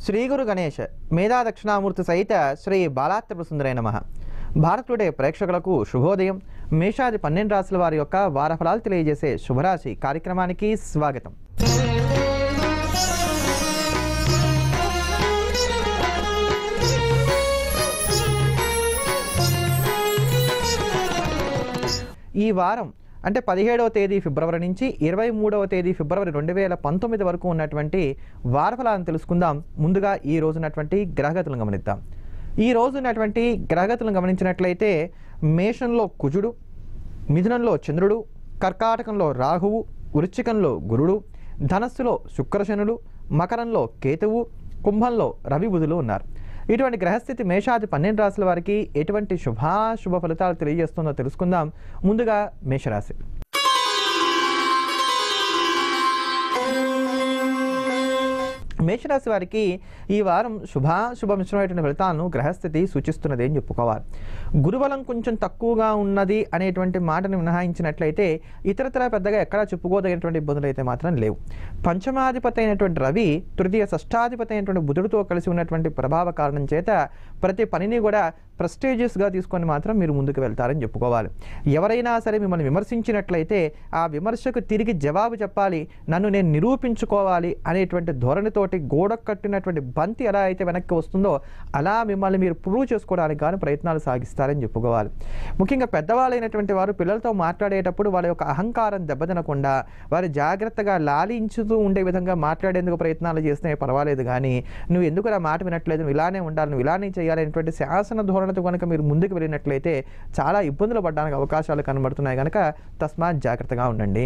శ్రీ గురు గణేష్ మేధా దక్షిణామూర్తి సహిత శ్రీ బాలాత్రిపుర సుందరై నమ భారత్ టుడే ప్రేక్షకులకు శుభోదయం మేషాది పన్నెండు రాశుల వారి యొక్క వారఫలాలు తెలియజేసే శుభరాశి కార్యక్రమానికి స్వాగతం ఈ వారం అంటే పదిహేడవ తేదీ ఫిబ్రవరి నుంచి ఇరవై మూడవ తేదీ ఫిబ్రవరి రెండు వేల పంతొమ్మిది వరకు ఉన్నటువంటి వారఫలాలను తెలుసుకుందాం ముందుగా ఈ రోజు ఉన్నటువంటి గ్రహగతులను గమనిద్దాం ఈ రోజు ఉన్నటువంటి గ్రహగతులను గమనించినట్లయితే మేషంలో కుజుడు మిథునంలో చంద్రుడు కర్కాటకంలో రాహువు వృశ్చికంలో గురుడు ధనస్సులో శుక్రశనుడు మకరంలో కేతువు కుంభంలో రవి బుధులు ఉన్నారు ఇటువంటి గ్రహస్థితి మేషాది పన్నెండు రాశుల వారికి ఎటువంటి శుభాశుభ ఫలితాలు తెలియజేస్తుందో తెలుసుకుందాం ముందుగా మేషరాశి మేషరాశి వారికి ఈ వారం శుభాశుభ మిశ్రమైనటువంటి ఫలితాలను గ్రహస్థితి సూచిస్తున్నది అని చెప్పుకోవాలి గురుబలం కొంచెం తక్కువగా ఉన్నది అనేటువంటి మాటను మినహాయించినట్లయితే ఇతరతర పెద్దగా ఎక్కడా చెప్పుకోదగినటువంటి ఇబ్బందులు అయితే మాత్రం లేవు పంచమాధిపతి అయినటువంటి రవి తృతీయ షష్టాధిపతి అయినటువంటి బుధుడితో కలిసి ఉన్నటువంటి ప్రభావ కారణం చేత ప్రతి పనిని కూడా ప్రెస్టీజియస్గా తీసుకొని మాత్రం మీరు ముందుకు వెళ్తారని చెప్పుకోవాలి ఎవరైనా సరే మిమ్మల్ని విమర్శించినట్లయితే ఆ విమర్శకు తిరిగి జవాబు చెప్పాలి నన్ను నేను నిరూపించుకోవాలి అనేటువంటి ధోరణితోటి గోడ కట్టినటువంటి బంతి ఎలా అయితే వెనక్కి వస్తుందో అలా మిమ్మల్ని మీరు ప్రూవ్ చేసుకోవడానికి కానీ ప్రయత్నాలు సాగిస్తారని చెప్పుకోవాలి ముఖ్యంగా పెద్దవాళ్ళైనటువంటి వారు పిల్లలతో మాట్లాడేటప్పుడు వాళ్ళ యొక్క అహంకారం దెబ్బతినకుండా వారు జాగ్రత్తగా లాలించుతూ ఉండే విధంగా మాట్లాడేందుకు ప్రయత్నాలు చేస్తే పర్వాలేదు కానీ నువ్వు ఎందుకు నా మాట వినట్లేదు నువ్వు ఇలానే ఉండాలి నువ్వు ఇలానే చేయాలి అనేటువంటి శాసన ధోరణితో కనుక మీరు ముందుకు వెళ్ళినట్లయితే చాలా ఇబ్బందులు పడడానికి అవకాశాలు కనబడుతున్నాయి కనుక తస్మాత్ జాగ్రత్తగా ఉండండి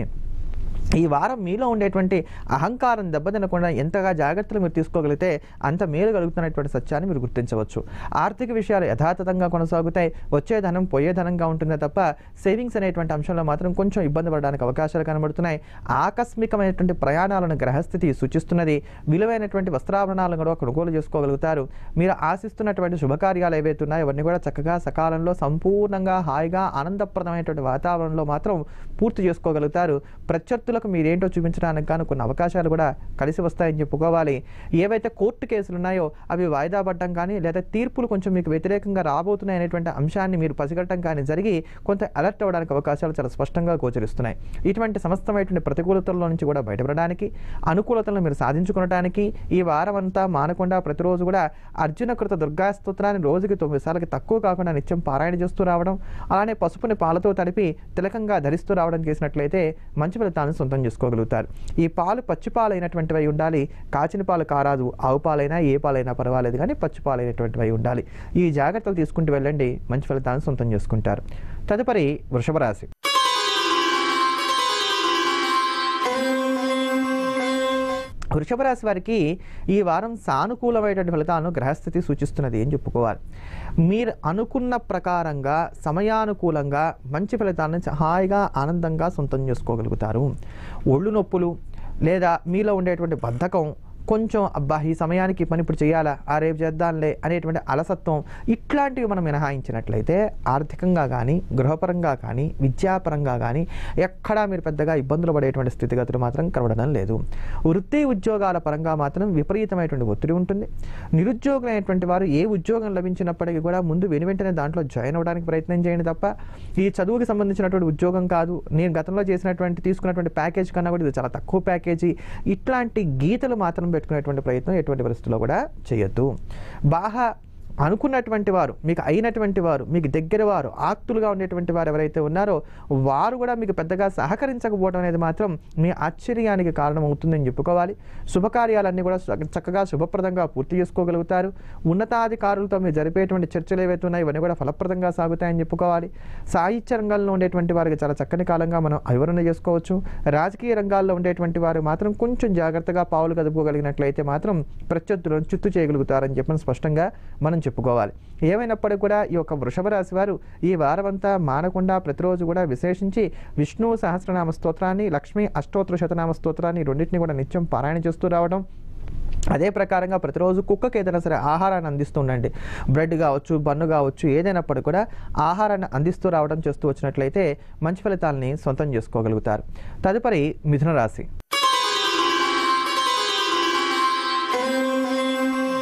ఈ వారం మీలో ఉండేటువంటి అహంకారం దెబ్బతినకుండా ఎంతగా జాగ్రత్తలు మీరు తీసుకోగలిగితే అంత మేలు కలుగుతున్నటువంటి సత్యాన్ని మీరు గుర్తించవచ్చు ఆర్థిక విషయాలు యథాతథంగా కొనసాగుతాయి వచ్చే ధనం పోయే ధనంగా ఉంటుందే తప్ప సేవింగ్స్ అనేటువంటి అంశంలో మాత్రం కొంచెం ఇబ్బంది పడడానికి అవకాశాలు కనబడుతున్నాయి ఆకస్మికమైనటువంటి ప్రయాణాలను గ్రహస్థితి సూచిస్తున్నది విలువైనటువంటి వస్త్రాభరణాలను కూడా కొనుగోలు చేసుకోగలుగుతారు మీరు ఆశిస్తున్నటువంటి శుభకార్యాలు ఏవైతే ఉన్నాయో అవన్నీ కూడా చక్కగా సకాలంలో సంపూర్ణంగా హాయిగా ఆనందప్రదమైనటువంటి వాతావరణంలో మాత్రం పూర్తి చేసుకోగలుగుతారు ప్రత్యర్థులకు మీరేంటో చూపించడానికి గాను కొన్ని అవకాశాలు కూడా కలిసి వస్తాయని చెప్పుకోవాలి ఏవైతే కోర్టు కేసులు ఉన్నాయో అవి వాయిదా పడడం కానీ లేదా తీర్పులు కొంచెం మీకు వ్యతిరేకంగా రాబోతున్నాయి అనేటువంటి అంశాన్ని మీరు పసిగట్టడం కానీ జరిగి కొంత అలర్ట్ అవ్వడానికి అవకాశాలు చాలా స్పష్టంగా గోచరిస్తున్నాయి ఇటువంటి సమస్తమైనటువంటి ప్రతికూలతల్లో నుంచి కూడా బయటపడడానికి అనుకూలతలను మీరు సాధించుకోవడానికి ఈ వారం అంతా మానకుండా ప్రతిరోజు కూడా అర్జున కృత దుర్గా స్తోత్రాన్ని రోజుకి తొమ్మిది సార్లకి తక్కువ కాకుండా నిత్యం పారాయణ చేస్తూ రావడం అలానే పసుపుని పాలతో తడిపి తిలకంగా ధరిస్తూ రావడం చేసినట్లయితే మంచి ఫలితాలను సొంతం చేసుకోగలుగుతారు ఈ పాలు పచ్చి పాలైనటువంటివి అయి ఉండాలి కాచిన పాలు కారాదు ఆవు పాలైనా ఏ పాలైనా పర్వాలేదు కానీ పచ్చి పాలైనటువంటివి అయి ఉండాలి ఈ జాగ్రత్తలు తీసుకుంటూ వెళ్ళండి మంచి ఫలితాలను సొంతం చేసుకుంటారు తదుపరి వృషభ రాశి వృషభ రాశి వారికి ఈ వారం సానుకూలమైనటువంటి ఫలితాలను గ్రహస్థితి సూచిస్తున్నది అని చెప్పుకోవాలి మీరు అనుకున్న ప్రకారంగా సమయానుకూలంగా మంచి ఫలితాలను హాయిగా ఆనందంగా సొంతం చేసుకోగలుగుతారు ఒళ్ళు నొప్పులు లేదా మీలో ఉండేటువంటి బద్ధకం కొంచెం అబ్బా ఈ సమయానికి ఈ పని ఇప్పుడు చేయాలా ఆ రేపు చేద్దాంలే అనేటువంటి అలసత్వం ఇట్లాంటివి మనం మినహాయించినట్లయితే ఆర్థికంగా కానీ గృహపరంగా కానీ విద్యాపరంగా కానీ ఎక్కడా మీరు పెద్దగా ఇబ్బందులు పడేటువంటి స్థితిగతులు మాత్రం కనబడడం లేదు వృత్తి ఉద్యోగాల పరంగా మాత్రం విపరీతమైనటువంటి ఒత్తిడి ఉంటుంది నిరుద్యోగులైనటువంటి వారు ఏ ఉద్యోగం లభించినప్పటికీ కూడా ముందు వెను వెంటనే దాంట్లో జాయిన్ అవ్వడానికి ప్రయత్నం చేయండి తప్ప ఈ చదువుకి సంబంధించినటువంటి ఉద్యోగం కాదు నేను గతంలో చేసినటువంటి తీసుకున్నటువంటి ప్యాకేజ్ కన్నా కూడా ఇది చాలా తక్కువ ప్యాకేజీ ఇట్లాంటి గీతలు మాత్రం పెట్టుకునేటువంటి ప్రయత్నం ఎటువంటి పరిస్థితుల్లో కూడా చేయొద్దు బాగా అనుకున్నటువంటి వారు మీకు అయినటువంటి వారు మీకు దగ్గర వారు ఆక్తులుగా ఉండేటువంటి వారు ఎవరైతే ఉన్నారో వారు కూడా మీకు పెద్దగా సహకరించకపోవడం అనేది మాత్రం మీ ఆశ్చర్యానికి కారణమవుతుందని చెప్పుకోవాలి శుభకార్యాలన్నీ కూడా చక్క- చక్కగా శుభప్రదంగా పూర్తి చేసుకోగలుగుతారు ఉన్నతాధికారులతో మీరు జరిపేటువంటి చర్చలు ఏవైతే ఉన్నాయో ఇవన్నీ కూడా ఫలప్రదంగా సాగుతాయని చెప్పుకోవాలి సాహిత్య రంగంలో ఉండేటువంటి వారికి చాలా చక్కని కాలంగా మనం వివరణ చేసుకోవచ్చు రాజకీయ రంగాల్లో ఉండేటువంటి వారు మాత్రం కొంచెం జాగ్రత్తగా పావులు కదుపుకోగలిగినట్లయితే మాత్రం ప్రత్యర్థులను చిత్తు చేయగలుగుతారని చెప్పని స్పష్టంగా మనం చెప్పుకోవాలి ఏమైనప్పటికీ కూడా ఈ యొక్క వృషభ రాశి వారు ఈ వారమంతా మానకుండా ప్రతిరోజు కూడా విశేషించి విష్ణు సహస్రనామ స్తోత్రాన్ని లక్ష్మీ అష్టోత్తర శతనామ స్తోత్రాన్ని రెండింటిని కూడా నిత్యం పారాయణ చేస్తూ రావడం అదే ప్రకారంగా ప్రతిరోజు కుక్కకి ఏదైనా సరే ఆహారాన్ని అందిస్తూ ఉండండి బ్రెడ్ కావచ్చు బన్ను కావచ్చు ఏదైనప్పటికీ కూడా ఆహారాన్ని అందిస్తూ రావడం చేస్తూ వచ్చినట్లయితే మంచి ఫలితాలని సొంతం చేసుకోగలుగుతారు తదుపరి మిథున రాశి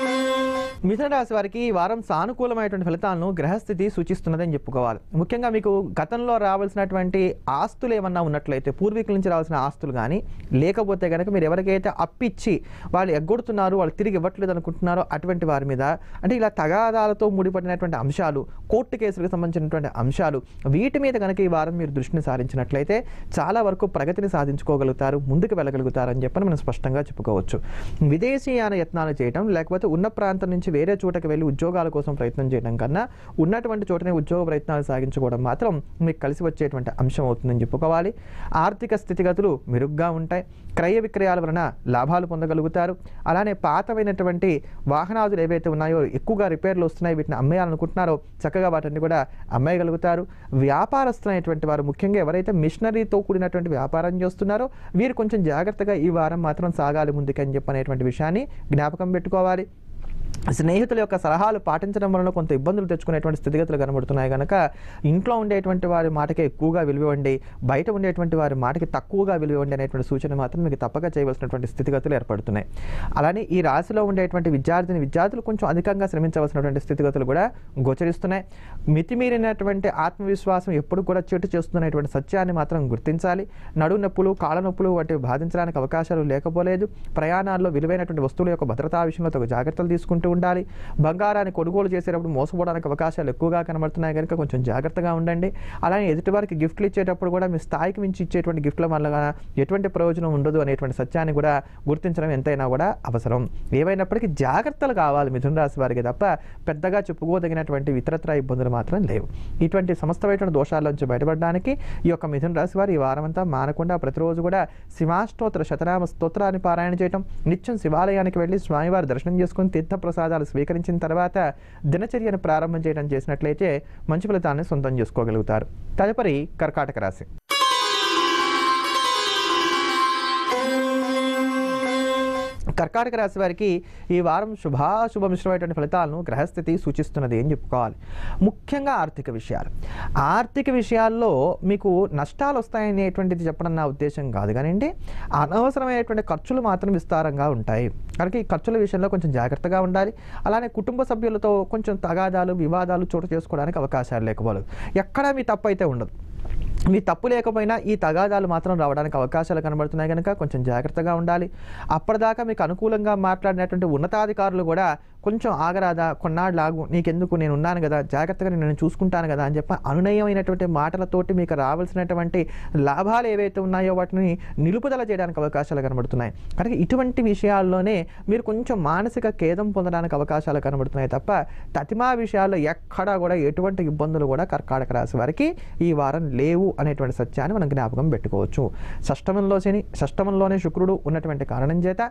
మిథున రాశి వారికి ఈ వారం సానుకూలమైనటువంటి ఫలితాలను గ్రహస్థితి సూచిస్తున్నదని చెప్పుకోవాలి ముఖ్యంగా మీకు గతంలో రావాల్సినటువంటి ఆస్తులు ఏమన్నా ఉన్నట్లయితే పూర్వీకుల నుంచి రావాల్సిన ఆస్తులు కానీ లేకపోతే కనుక మీరు ఎవరికైతే అప్పిచ్చి వాళ్ళు ఎగ్గొడుతున్నారు వాళ్ళు తిరిగి ఇవ్వట్లేదు అనుకుంటున్నారో అటువంటి వారి మీద అంటే ఇలా తగాదాలతో ముడిపడినటువంటి అంశాలు కోర్టు కేసులకు సంబంధించినటువంటి అంశాలు వీటి మీద కనుక ఈ వారం మీరు దృష్టిని సారించినట్లయితే చాలా వరకు ప్రగతిని సాధించుకోగలుగుతారు ముందుకు వెళ్ళగలుగుతారు అని చెప్పని మనం స్పష్టంగా చెప్పుకోవచ్చు విదేశీయాన యత్నాలు చేయడం లేకపోతే ఉన్న ప్రాంతం నుంచి వేరే చోటకి వెళ్ళి ఉద్యోగాల కోసం ప్రయత్నం చేయడం కన్నా ఉన్నటువంటి చోటనే ఉద్యోగ ప్రయత్నాలు సాగించుకోవడం మాత్రం మీకు కలిసి వచ్చేటువంటి అంశం అవుతుందని చెప్పుకోవాలి ఆర్థిక స్థితిగతులు మెరుగ్గా ఉంటాయి క్రయ విక్రయాల వలన లాభాలు పొందగలుగుతారు అలానే పాతమైనటువంటి వాహనాదులు ఏవైతే ఉన్నాయో ఎక్కువగా రిపేర్లు వస్తున్నాయి వీటిని అమ్మేయాలనుకుంటున్నారో చక్కగా వాటిని కూడా అమ్మేయగలుగుతారు వ్యాపారస్తులైనటువంటి వారు ముఖ్యంగా ఎవరైతే మిషనరీతో కూడినటువంటి వ్యాపారం చేస్తున్నారో వీరు కొంచెం జాగ్రత్తగా ఈ వారం మాత్రం సాగాలి ముందుకని చెప్పనేటువంటి విషయాన్ని జ్ఞాపకం పెట్టుకోవాలి స్నేహితుల యొక్క సలహాలు పాటించడం వలన కొంత ఇబ్బందులు తెచ్చుకునేటువంటి స్థితిగతులు కనబడుతున్నాయి కనుక ఇంట్లో ఉండేటువంటి వారి మాటకే ఎక్కువగా విలువండి బయట ఉండేటువంటి వారి మాటకి తక్కువగా విలువండి అనేటువంటి సూచన మాత్రం మీకు తప్పక చేయవలసినటువంటి స్థితిగతులు ఏర్పడుతున్నాయి అలానే ఈ రాశిలో ఉండేటువంటి విద్యార్థిని విద్యార్థులు కొంచెం అధికంగా శ్రమించవలసినటువంటి స్థితిగతులు కూడా గోచరిస్తున్నాయి మితిమీరినటువంటి ఆత్మవిశ్వాసం ఎప్పుడు కూడా చెట్టు చేస్తున్నటువంటి సత్యాన్ని మాత్రం గుర్తించాలి నడు నొప్పులు కాళ్ళ నొప్పులు వంటివి బాధించడానికి అవకాశాలు లేకపోలేదు ప్రయాణాల్లో విలువైనటువంటి వస్తువుల యొక్క భద్రతా విషయంలో తగు జాగ్రత్తలు తీసుకుంటూ ఉండాలి బంగారాన్ని కొనుగోలు చేసేటప్పుడు మోసపోవడానికి అవకాశాలు ఎక్కువగా కనబడుతున్నాయి కనుక కొంచెం జాగ్రత్తగా ఉండండి అలానే ఎదుటివారికి గిఫ్ట్లు ఇచ్చేటప్పుడు కూడా మీ స్థాయికి మించి ఇచ్చేటువంటి గిఫ్ట్ల వల్ల ఎటువంటి ప్రయోజనం ఉండదు అనేటువంటి సత్యాన్ని కూడా గుర్తించడం ఎంతైనా కూడా అవసరం ఏమైనప్పటికీ జాగ్రత్తలు కావాలి మిథున రాశి వారికి తప్ప పెద్దగా చెప్పుకోదగినటువంటి ఇతరత్ర ఇబ్బందులు మాత్రం లేవు ఇటువంటి సమస్తమైనటువంటి దోషాల నుంచి బయటపడడానికి ఈ యొక్క మిథున రాశి వారు ఈ వారం అంతా మానకుండా ప్రతిరోజు కూడా శివాష్టోత్తర శతనామ స్తోత్రాన్ని పారాయణ చేయటం నిత్యం శివాలయానికి వెళ్ళి స్వామివారి దర్శనం చేసుకుని తీర్థ ప్రసాదాలు స్వీకరించిన తర్వాత దినచర్యను ప్రారంభం చేయడం చేసినట్లయితే మంచి ఫలితాన్ని సొంతం చేసుకోగలుగుతారు తదుపరి కర్కాటక రాశి కర్కాటక రాశి వారికి ఈ వారం శుభాశుభ మిశ్రమైనటువంటి ఫలితాలను గ్రహస్థితి సూచిస్తున్నది అని చెప్పుకోవాలి ముఖ్యంగా ఆర్థిక విషయాలు ఆర్థిక విషయాల్లో మీకు నష్టాలు వస్తాయనేటువంటిది చెప్పడం నా ఉద్దేశం కాదు కానివ్వండి అనవసరమైనటువంటి ఖర్చులు మాత్రం విస్తారంగా ఉంటాయి కనుక ఈ ఖర్చుల విషయంలో కొంచెం జాగ్రత్తగా ఉండాలి అలానే కుటుంబ సభ్యులతో కొంచెం తగాదాలు వివాదాలు చోటు చేసుకోవడానికి అవకాశాలు లేకపోలేదు ఎక్కడా మీ తప్పు అయితే ఉండదు మీ తప్పు లేకపోయినా ఈ తగాదాలు మాత్రం రావడానికి అవకాశాలు కనబడుతున్నాయి కనుక కొంచెం జాగ్రత్తగా ఉండాలి అప్పటిదాకా మీకు అనుకూలంగా మాట్లాడినటువంటి ఉన్నతాధికారులు కూడా కొంచెం ఆగరాదా కొన్నాళ్ళు ఆగు నీకెందుకు నేను ఉన్నాను కదా జాగ్రత్తగా నేను చూసుకుంటాను కదా అని చెప్పి అనునయమైనటువంటి మాటలతోటి మీకు రావాల్సినటువంటి లాభాలు ఏవైతే ఉన్నాయో వాటిని నిలుపుదల చేయడానికి అవకాశాలు కనబడుతున్నాయి కనుక ఇటువంటి విషయాల్లోనే మీరు కొంచెం మానసిక ఖేదం పొందడానికి అవకాశాలు కనబడుతున్నాయి తప్ప తతిమా విషయాల్లో ఎక్కడా కూడా ఎటువంటి ఇబ్బందులు కూడా కర్కాటక రాశి వారికి ఈ వారం లేవు అనేటువంటి సత్యాన్ని మనం జ్ఞాపకం పెట్టుకోవచ్చు షష్టమంలో శని షష్టమంలోనే శుక్రుడు ఉన్నటువంటి కారణం చేత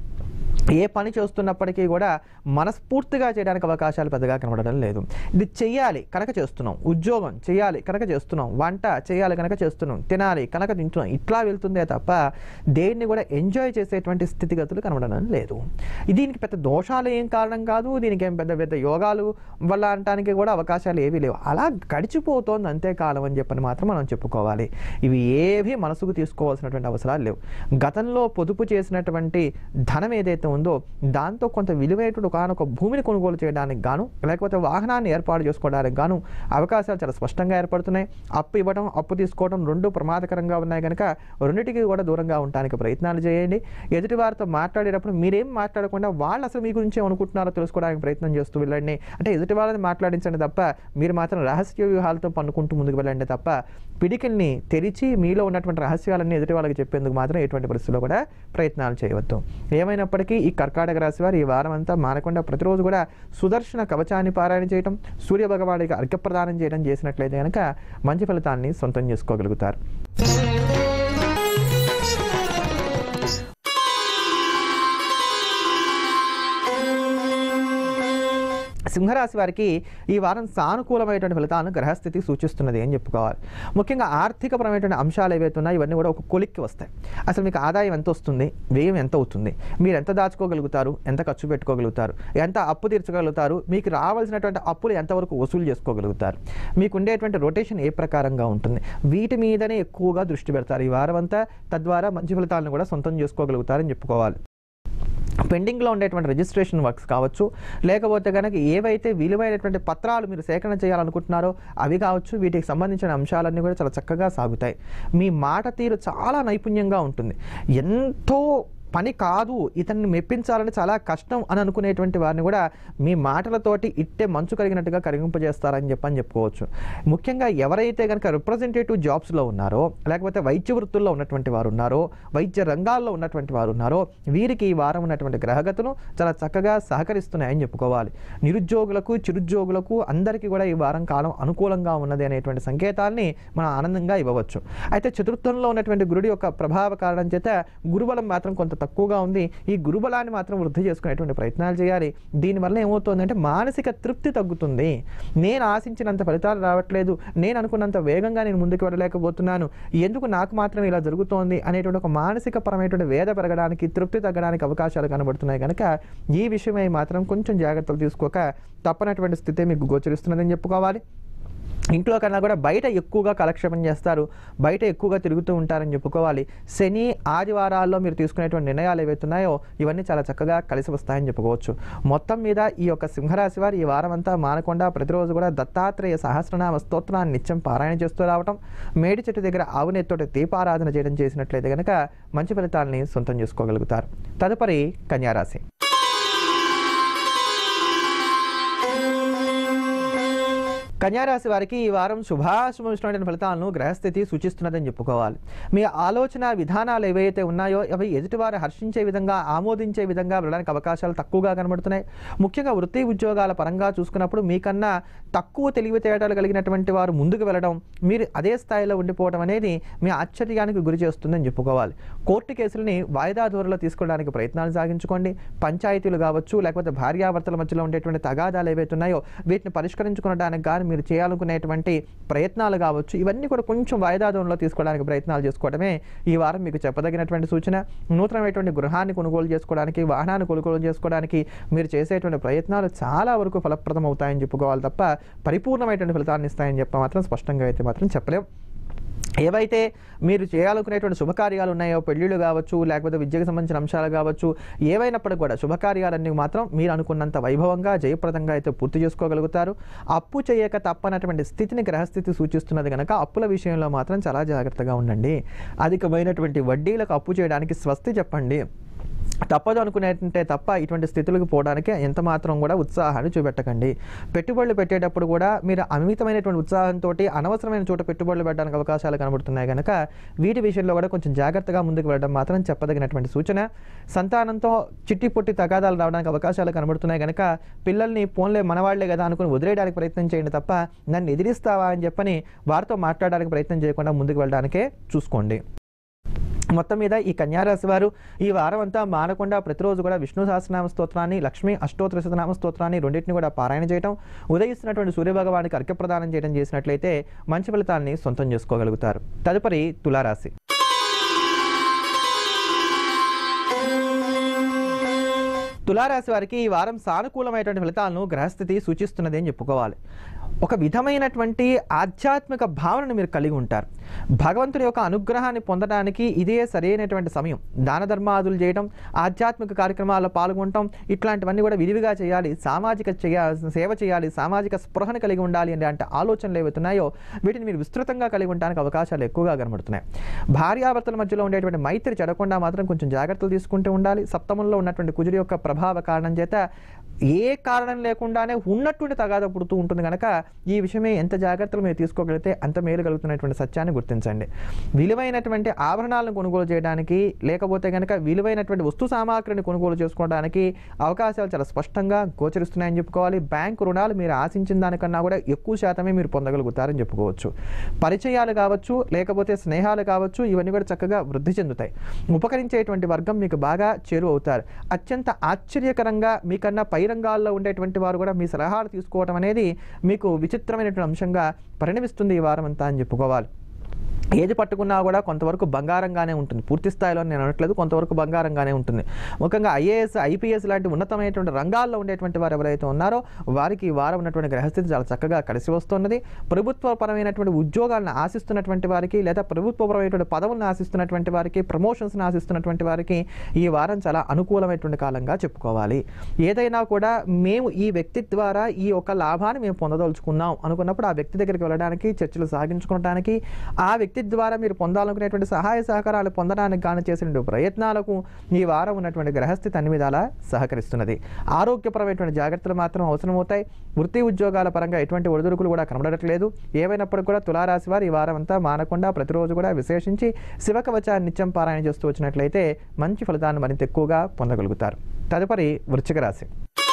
ఏ పని చేస్తున్నప్పటికీ కూడా మనస్ఫూర్తిగా చేయడానికి అవకాశాలు పెద్దగా కనబడడం లేదు ఇది చెయ్యాలి కనుక చేస్తున్నాం ఉద్యోగం చేయాలి కనుక చేస్తున్నాం వంట చేయాలి కనుక చేస్తున్నాం తినాలి కనుక తింటున్నాం ఇట్లా వెళ్తుందే తప్ప దేన్ని కూడా ఎంజాయ్ చేసేటువంటి స్థితిగతులు కనబడడం లేదు దీనికి పెద్ద దోషాలు ఏం కారణం కాదు దీనికి ఏం పెద్ద పెద్ద యోగాలు వల్ల అనడానికి కూడా అవకాశాలు ఏవీ లేవు అలా గడిచిపోతోంది అంతే కాలం అని చెప్పని మాత్రం మనం చెప్పుకోవాలి ఇవి ఏవి మనసుకు తీసుకోవాల్సినటువంటి అవసరాలు లేవు గతంలో పొదుపు చేసినటువంటి ధనం ఏదైతే ఉందో దాంతో కొంత విలువైనటువంటి ఒకనొక భూమిని కొనుగోలు చేయడానికి గాను లేకపోతే వాహనాన్ని ఏర్పాటు చేసుకోవడానికి గాను అవకాశాలు చాలా స్పష్టంగా ఏర్పడుతున్నాయి అప్పు ఇవ్వడం అప్పు తీసుకోవడం రెండు ప్రమాదకరంగా ఉన్నాయి కనుక రెండింటికి కూడా దూరంగా ఉండడానికి ప్రయత్నాలు చేయండి ఎదుటి వారితో మాట్లాడేటప్పుడు మీరేం మాట్లాడకుండా వాళ్ళు అసలు మీ గురించి ఏమనుకుంటున్నారో తెలుసుకోవడానికి ప్రయత్నం చేస్తూ వెళ్ళండి అంటే ఎదుటి వాళ్ళని మాట్లాడించండి తప్ప మీరు మాత్రం రహస్య వ్యూహాలతో పన్నుకుంటూ ముందుకు వెళ్ళండి తప్ప పిడికిల్ని తెరిచి మీలో ఉన్నటువంటి రహస్యాలన్నీ ఎదుటి వాళ్ళకి చెప్పేందుకు మాత్రం ఎటువంటి పరిస్థితుల్లో కూడా ప్రయత్నాలు చేయవద్దు ఏమైనప్పటికీ ఈ కర్కాటక రాశి వారు ఈ వారం అంతా మానకుండా ప్రతిరోజు కూడా సుదర్శన కవచాన్ని పారాయణ చేయటం సూర్య భగవానికి అర్ఘ్యప్రదానం చేయడం చేసినట్లయితే కనుక మంచి ఫలితాన్ని సొంతం చేసుకోగలుగుతారు సింహరాశి వారికి ఈ వారం సానుకూలమైనటువంటి ఫలితాలను గ్రహస్థితి సూచిస్తున్నది అని చెప్పుకోవాలి ముఖ్యంగా ఆర్థికపరమైనటువంటి అంశాలు ఏవైతే ఉన్నాయో ఇవన్నీ కూడా ఒక కొలిక్కి వస్తాయి అసలు మీకు ఆదాయం ఎంత వస్తుంది వ్యయం ఎంత అవుతుంది మీరు ఎంత దాచుకోగలుగుతారు ఎంత ఖర్చు పెట్టుకోగలుగుతారు ఎంత అప్పు తీర్చగలుగుతారు మీకు రావాల్సినటువంటి అప్పులు ఎంతవరకు వసూలు చేసుకోగలుగుతారు మీకు ఉండేటువంటి రొటేషన్ ఏ ప్రకారంగా ఉంటుంది వీటి మీదనే ఎక్కువగా దృష్టి పెడతారు ఈ వారం అంతా తద్వారా మంచి ఫలితాలను కూడా సొంతం చేసుకోగలుగుతారని చెప్పుకోవాలి పెండింగ్లో ఉండేటువంటి రిజిస్ట్రేషన్ వర్క్స్ కావచ్చు లేకపోతే కనుక ఏవైతే విలువైనటువంటి పత్రాలు మీరు సేకరణ చేయాలనుకుంటున్నారో అవి కావచ్చు వీటికి సంబంధించిన అంశాలన్నీ కూడా చాలా చక్కగా సాగుతాయి మీ మాట తీరు చాలా నైపుణ్యంగా ఉంటుంది ఎంతో పని కాదు ఇతన్ని మెప్పించాలని చాలా కష్టం అని అనుకునేటువంటి వారిని కూడా మీ మాటలతోటి ఇట్టే మంచు కలిగినట్టుగా కరిగింపజేస్తారని చెప్పని చెప్పుకోవచ్చు ముఖ్యంగా ఎవరైతే కనుక రిప్రజెంటేటివ్ జాబ్స్లో ఉన్నారో లేకపోతే వైద్య వృత్తుల్లో ఉన్నటువంటి వారు ఉన్నారో వైద్య రంగాల్లో ఉన్నటువంటి వారు ఉన్నారో వీరికి ఈ వారం ఉన్నటువంటి గ్రహగతులు చాలా చక్కగా సహకరిస్తున్నాయని చెప్పుకోవాలి నిరుద్యోగులకు చిరుద్యోగులకు అందరికీ కూడా ఈ వారం కాలం అనుకూలంగా ఉన్నది అనేటువంటి సంకేతాల్ని మనం ఆనందంగా ఇవ్వవచ్చు అయితే చతుర్థంలో ఉన్నటువంటి గురుడి యొక్క ప్రభావ కారణం చేత గురుబలం మాత్రం కొంత తక్కువగా ఉంది ఈ గురుబలాన్ని మాత్రం వృద్ధి చేసుకునేటువంటి ప్రయత్నాలు చేయాలి దీనివల్ల ఏమవుతుందంటే మానసిక తృప్తి తగ్గుతుంది నేను ఆశించినంత ఫలితాలు రావట్లేదు నేను అనుకున్నంత వేగంగా నేను ముందుకు వెళ్ళలేకపోతున్నాను ఎందుకు నాకు మాత్రం ఇలా జరుగుతోంది అనేటువంటి ఒక మానసిక పరమైనటువంటి వేద పెరగడానికి తృప్తి తగ్గడానికి అవకాశాలు కనబడుతున్నాయి కనుక ఈ విషయమై మాత్రం కొంచెం జాగ్రత్తలు తీసుకోక తప్పనటువంటి స్థితి మీకు గోచరిస్తున్నదని చెప్పుకోవాలి ఇంట్లో కన్నా కూడా బయట ఎక్కువగా కాలక్షేపం చేస్తారు బయట ఎక్కువగా తిరుగుతూ ఉంటారని చెప్పుకోవాలి శని ఆదివారాల్లో మీరు తీసుకునేటువంటి నిర్ణయాలు ఏవైతే ఉన్నాయో ఇవన్నీ చాలా చక్కగా కలిసి వస్తాయని చెప్పుకోవచ్చు మొత్తం మీద ఈ యొక్క సింహరాశి వారు ఈ వారం అంతా మానకుండా ప్రతిరోజు కూడా దత్తాత్రేయ సహస్రనామ స్తోత్రాన్ని నిత్యం పారాయణ చేస్తూ రావటం మేడి చెట్టు దగ్గర ఆవు నెత్తోటి దీపారాధన చేయడం చేసినట్లయితే కనుక మంచి ఫలితాలని సొంతం చేసుకోగలుగుతారు తదుపరి కన్యారాశి కన్యారాశి వారికి ఈ వారం శుభాశుభమిష్టమైన ఫలితాలను గ్రహస్థితి సూచిస్తున్నదని చెప్పుకోవాలి మీ ఆలోచన విధానాలు ఏవైతే ఉన్నాయో అవి ఎదుటివారు హర్షించే విధంగా ఆమోదించే విధంగా వెళ్ళడానికి అవకాశాలు తక్కువగా కనబడుతున్నాయి ముఖ్యంగా వృత్తి ఉద్యోగాల పరంగా చూసుకున్నప్పుడు మీకన్నా తక్కువ తెలివితేటలు కలిగినటువంటి వారు ముందుకు వెళ్ళడం మీరు అదే స్థాయిలో ఉండిపోవడం అనేది మీ ఆశ్చర్యానికి గురి చేస్తుందని చెప్పుకోవాలి కోర్టు కేసులని వాయిదా ధోరణిలో తీసుకోవడానికి ప్రయత్నాలు సాగించుకోండి పంచాయతీలు కావచ్చు లేకపోతే భార్యాభర్తల మధ్యలో ఉండేటువంటి తగాదాలు ఏవైతే ఉన్నాయో వీటిని పరిష్కరించుకోవడానికి కానీ మీరు చేయాలనుకునేటువంటి ప్రయత్నాలు కావచ్చు ఇవన్నీ కూడా కొంచెం వాయిదా ధోరణిలో తీసుకోవడానికి ప్రయత్నాలు చేసుకోవడమే ఈ వారం మీకు చెప్పదగినటువంటి సూచన నూతనమైనటువంటి గృహాన్ని కొనుగోలు చేసుకోవడానికి వాహనాన్ని కొనుగోలు చేసుకోవడానికి మీరు చేసేటువంటి ప్రయత్నాలు చాలా వరకు ఫలప్రదం అవుతాయని చెప్పుకోవాలి తప్ప పరిపూర్ణమైనటువంటి ఫలితాన్ని ఇస్తాయని చెప్పి మాత్రం స్పష్టంగా అయితే మాత్రం చెప్పలేం ఏవైతే మీరు చేయాలనుకునేటువంటి శుభకార్యాలు ఉన్నాయో పెళ్ళిళ్ళు కావచ్చు లేకపోతే విద్యకు సంబంధించిన అంశాలు కావచ్చు ఏవైనప్పటికీ కూడా శుభకార్యాలన్నీ మాత్రం మీరు అనుకున్నంత వైభవంగా జయప్రదంగా అయితే పూర్తి చేసుకోగలుగుతారు అప్పు చేయక తప్పనటువంటి స్థితిని గ్రహస్థితి సూచిస్తున్నది కనుక అప్పుల విషయంలో మాత్రం చాలా జాగ్రత్తగా ఉండండి అధికమైనటువంటి వడ్డీలకు అప్పు చేయడానికి స్వస్తి చెప్పండి తప్పదు అనుకునేంటే తప్ప ఇటువంటి స్థితులకు పోవడానికి ఎంత మాత్రం కూడా ఉత్సాహాన్ని చూపెట్టకండి పెట్టుబడులు పెట్టేటప్పుడు కూడా మీరు అమితమైనటువంటి ఉత్సాహంతో అనవసరమైన చోట పెట్టుబడులు పెట్టడానికి అవకాశాలు కనబడుతున్నాయి కనుక వీటి విషయంలో కూడా కొంచెం జాగ్రత్తగా ముందుకు వెళ్ళడం మాత్రం చెప్పదగినటువంటి సూచన సంతానంతో చిట్టి పొట్టి తగాదాలు రావడానికి అవకాశాలు కనబడుతున్నాయి కనుక పిల్లల్ని పోన్లే మనవాళ్లే కదా అనుకుని వదిలేయడానికి ప్రయత్నం చేయండి తప్ప నన్ను ఎదిరిస్తావా అని చెప్పని వారితో మాట్లాడడానికి ప్రయత్నం చేయకుండా ముందుకు వెళ్ళడానికే చూసుకోండి మొత్తం మీద ఈ కన్యారాశి వారు ఈ వారం అంతా మానకుండా ప్రతిరోజు కూడా విష్ణు సహస్రనామ స్తోత్రాన్ని లక్ష్మీ అష్టోత్తర శతనామ స్తోత్రాన్ని రెండింటిని కూడా పారాయణ చేయడం ఉదయిస్తున్నటువంటి సూర్యభగవానికి అర్ఘ్యప్రదానం చేయడం చేసినట్లయితే మంచి ఫలితాన్ని సొంతం చేసుకోగలుగుతారు తదుపరి తులారాశి తులారాశి వారికి ఈ వారం సానుకూలమైనటువంటి ఫలితాలను గ్రహస్థితి సూచిస్తున్నది అని చెప్పుకోవాలి ఒక విధమైనటువంటి ఆధ్యాత్మిక భావనను మీరు కలిగి ఉంటారు భగవంతుడి యొక్క అనుగ్రహాన్ని పొందడానికి ఇదే సరైనటువంటి సమయం దాన ధర్మాదులు చేయడం ఆధ్యాత్మిక కార్యక్రమాల్లో పాల్గొనటం ఇట్లాంటివన్నీ కూడా విరివిగా చేయాలి సామాజిక చేయ సేవ చేయాలి సామాజిక స్పృహను కలిగి ఉండాలి అనే అంటే ఆలోచనలు ఏవైతున్నాయో వీటిని మీరు విస్తృతంగా కలిగి ఉండడానికి అవకాశాలు ఎక్కువగా కనబడుతున్నాయి భార్యాభర్తల మధ్యలో ఉండేటువంటి మైత్రి చెడకుండా మాత్రం కొంచెం జాగ్రత్తలు తీసుకుంటూ ఉండాలి సప్తమంలో ఉన్నటువంటి కుజుడి యొక్క ప్రభావ కారణం చేత ఏ కారణం లేకుండానే ఉన్నటువంటి తగాద పుడుతూ ఉంటుంది కనుక ఈ విషయమే ఎంత జాగ్రత్తలు మీరు తీసుకోగలిగితే అంత మేలు కలుగుతున్నటువంటి సత్యాన్ని గుర్తించండి విలువైనటువంటి ఆభరణాలను కొనుగోలు చేయడానికి లేకపోతే కనుక విలువైనటువంటి వస్తు సామాగ్రిని కొనుగోలు చేసుకోవడానికి అవకాశాలు చాలా స్పష్టంగా గోచరిస్తున్నాయని చెప్పుకోవాలి బ్యాంకు రుణాలు మీరు ఆశించిన దానికన్నా కూడా ఎక్కువ శాతమే మీరు పొందగలుగుతారని చెప్పుకోవచ్చు పరిచయాలు కావచ్చు లేకపోతే స్నేహాలు కావచ్చు ఇవన్నీ కూడా చక్కగా వృద్ధి చెందుతాయి ఉపకరించేటువంటి వర్గం మీకు బాగా చేరువ అవుతారు అత్యంత ఆశ్చర్యకరంగా మీకన్నా పై రంగాల్లో ఉండేటువంటి వారు కూడా మీ సలహాలు తీసుకోవడం అనేది మీకు విచిత్రమైనటువంటి అంశంగా పరిణమిస్తుంది ఈ వారం అంతా అని చెప్పుకోవాలి ఏది పట్టుకున్నా కూడా కొంతవరకు బంగారంగానే ఉంటుంది పూర్తి స్థాయిలో నేను అనట్లేదు కొంతవరకు బంగారంగానే ఉంటుంది ముఖ్యంగా ఐఏఎస్ ఐపీఎస్ లాంటి ఉన్నతమైనటువంటి రంగాల్లో ఉండేటువంటి వారు ఎవరైతే ఉన్నారో వారికి ఈ వారం ఉన్నటువంటి గ్రహస్థితి చాలా చక్కగా కలిసి వస్తున్నది ప్రభుత్వపరమైనటువంటి ఉద్యోగాలను ఆశిస్తున్నటువంటి వారికి లేదా ప్రభుత్వపరమైనటువంటి పదవులను ఆశిస్తున్నటువంటి వారికి ప్రమోషన్స్ని ఆశిస్తున్నటువంటి వారికి ఈ వారం చాలా అనుకూలమైనటువంటి కాలంగా చెప్పుకోవాలి ఏదైనా కూడా మేము ఈ వ్యక్తి ద్వారా ఈ యొక్క లాభాన్ని మేము పొందదలుచుకున్నాం అనుకున్నప్పుడు ఆ వ్యక్తి దగ్గరికి వెళ్ళడానికి చర్చలు సాగించుకోవడానికి ఆ వ్యక్తి ద్వారా మీరు పొందాలనుకునేటువంటి సహాయ సహకారాలు పొందడానికి గాను చేసిన ప్రయత్నాలకు ఈ వారం ఉన్నటువంటి గ్రహస్థితి అన్ని విధాలా సహకరిస్తున్నది ఆరోగ్యపరమైనటువంటి జాగ్రత్తలు మాత్రం అవసరమవుతాయి వృత్తి ఉద్యోగాల పరంగా ఎటువంటి ఒడిదుడుకులు కూడా కనబడట్లేదు ఏమైనప్పటికీ కూడా తులారాశి వారు ఈ వారం అంతా మానకుండా ప్రతిరోజు కూడా విశేషించి శివకవచాన్ని నిత్యం పారాయణ చేస్తూ వచ్చినట్లయితే మంచి ఫలితాన్ని మరింత ఎక్కువగా పొందగలుగుతారు తదుపరి వృశ్చిక రాశి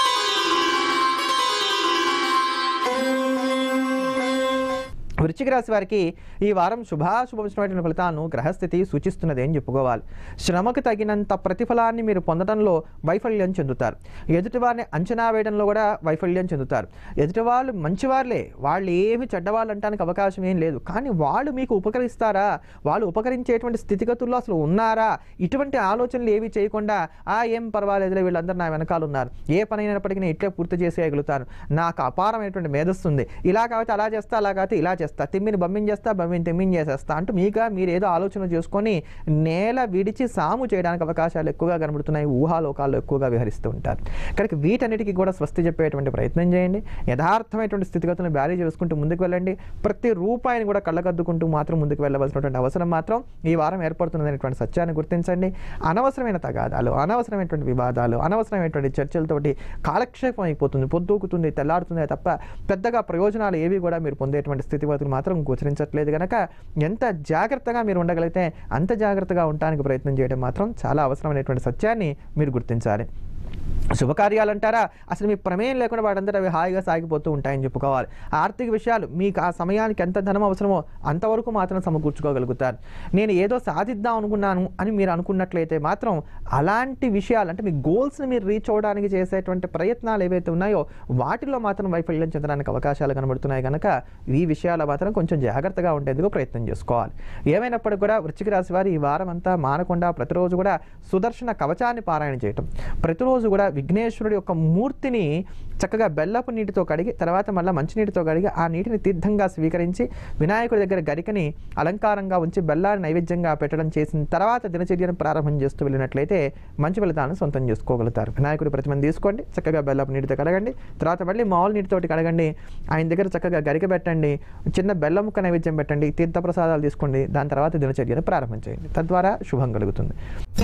వృశ్చిక రాశి వారికి ఈ వారం శుభాశుభమిష్టమైనటువంటి ఫలితాలను గ్రహస్థితి సూచిస్తున్నది అని చెప్పుకోవాలి శ్రమకు తగినంత ప్రతిఫలాన్ని మీరు పొందడంలో వైఫల్యం చెందుతారు ఎదుటివారిని అంచనా వేయడంలో కూడా వైఫల్యం చెందుతారు ఎదుటివాళ్ళు మంచివారులే వాళ్ళు ఏమి చెడ్డవాళ్ళు అంటానికి అవకాశం ఏం లేదు కానీ వాళ్ళు మీకు ఉపకరిస్తారా వాళ్ళు ఉపకరించేటువంటి స్థితిగతుల్లో అసలు ఉన్నారా ఇటువంటి ఆలోచనలు ఏవి చేయకుండా ఆ ఏం పర్వాలేదులే వీళ్ళందరూ నా వెనకాల ఉన్నారు ఏ పని అయినప్పటికీ నేను ఇట్లే పూర్తి చేసేయగలుగుతాను నాకు అపారమైనటువంటి మేధస్సు ఉంది ఇలా కాబట్టి అలా చేస్తా అలా కాబట్టి ఇలా చేస్తా తిమ్మిని బమ్మించేస్తా బమ్మిని తిమ్మిని చేసేస్తా అంటూ మీగా మీరు ఏదో ఆలోచన చేసుకొని నేల విడిచి సాము చేయడానికి అవకాశాలు ఎక్కువగా కనబడుతున్నాయి ఊహాలోకాల్లో ఎక్కువగా విహరిస్తూ ఉంటారు కనుక వీటన్నిటికీ కూడా స్వస్తి చెప్పేటువంటి ప్రయత్నం చేయండి యథార్థమైనటువంటి స్థితిగతులను బ్యారీ చేసుకుంటూ ముందుకు వెళ్ళండి ప్రతి రూపాయిని కూడా కళ్ళకద్దుకుంటూ మాత్రం ముందుకు వెళ్ళవలసినటువంటి అవసరం మాత్రం ఈ వారం ఏర్పడుతున్నదనేటువంటి సత్యాన్ని గుర్తించండి అనవసరమైన తగాదాలు అనవసరమైనటువంటి వివాదాలు అనవసరమైనటువంటి చర్చలతోటి కాలక్షేపం అయిపోతుంది పొద్దుకుతుంది తెల్లారుతుంది తప్ప పెద్దగా ప్రయోజనాలు ఏవి కూడా మీరు పొందేటువంటి స్థితిగతులు మాత్రం గోచరించట్లేదు కనుక ఎంత జాగ్రత్తగా మీరు ఉండగలిగితే అంత జాగ్రత్తగా ఉండడానికి ప్రయత్నం చేయడం మాత్రం చాలా అవసరమైనటువంటి సత్యాన్ని మీరు గుర్తించాలి శుభకార్యాలు అంటారా అసలు మీ ప్రమేయం లేకుండా వాటంతట అవి హాయిగా సాగిపోతూ ఉంటాయని చెప్పుకోవాలి ఆర్థిక విషయాలు మీకు ఆ సమయానికి ఎంత ధనం అవసరమో అంతవరకు మాత్రం సమకూర్చుకోగలుగుతారు నేను ఏదో సాధిద్దాం అనుకున్నాను అని మీరు అనుకున్నట్లయితే మాత్రం అలాంటి విషయాలు అంటే మీ గోల్స్ని మీరు రీచ్ అవ్వడానికి చేసేటువంటి ప్రయత్నాలు ఏవైతే ఉన్నాయో వాటిలో మాత్రం వైఫల్యం చెందడానికి అవకాశాలు కనబడుతున్నాయి కనుక ఈ విషయాలు మాత్రం కొంచెం జాగ్రత్తగా ఉండేందుకు ప్రయత్నం చేసుకోవాలి ఏమైనప్పటికీ కూడా వృశ్చిక రాశి వారు ఈ వారం అంతా మానకుండా ప్రతిరోజు కూడా సుదర్శన కవచాన్ని పారాయణ చేయటం ప్రతిరోజు కూడా విఘ్నేశ్వరుడి యొక్క మూర్తిని చక్కగా బెల్లపు నీటితో కడిగి తర్వాత మళ్ళీ మంచినీటితో కడిగి ఆ నీటిని తీర్థంగా స్వీకరించి వినాయకుడి దగ్గర గరికని అలంకారంగా ఉంచి బెల్లాన్ని నైవేద్యంగా పెట్టడం చేసిన తర్వాత దినచర్యను ప్రారంభం చేస్తూ వెళ్ళినట్లయితే మంచి ఫలితాలను సొంతం చేసుకోగలుగుతారు వినాయకుడి ప్రతిమను తీసుకోండి చక్కగా బెల్లపు నీటితో కడగండి తర్వాత మళ్ళీ మామూలు నీటితోటి కడగండి ఆయన దగ్గర చక్కగా గరిక పెట్టండి చిన్న బెల్లం ముక్క నైవేద్యం పెట్టండి తీర్థ ప్రసాదాలు తీసుకోండి దాని తర్వాత దినచర్యను ప్రారంభం చేయండి తద్వారా శుభం కలుగుతుంది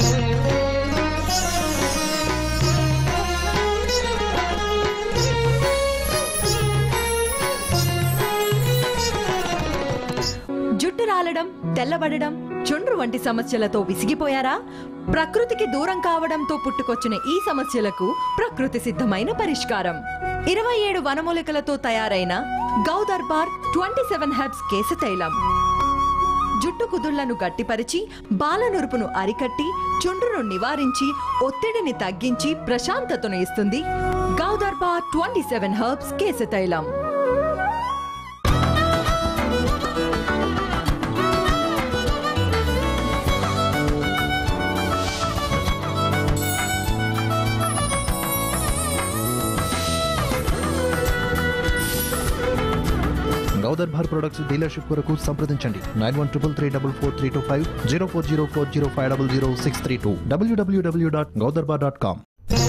జుట్టు రాలడం తెల్లబడడం చుండ్రు వంటి సమస్యలతో విసిగిపోయారా ప్రకృతికి దూరం కావడంతో పుట్టుకొచ్చిన ఈ సమస్యలకు ప్రకృతి సిద్ధమైన పరిష్కారం ఇరవై ఏడు వనమూలికలతో తయారైన గౌదర్బార్ ట్వంటీ సెవెన్ హెర్బ్స్ కేశ తైలం జుట్టు కుదుళ్లను గట్టిపరిచి బాలనురుపును అరికట్టి చుండ్రును నివారించి ఒత్తిడిని తగ్గించి ప్రశాంతతను ఇస్తుంది గౌదర్బార్ ట్వంటీ సెవెన్ హెర్బ్స్ కేశ తైలం గౌదర్భార్ ప్రొడక్ట్స్ డీలర్షిప్ కొరకు సంప్రదించండి nine one triple three double four three two five zero four zero four zero five double zero six three two W W W dot గౌదర్బార్ డాట్ కామ్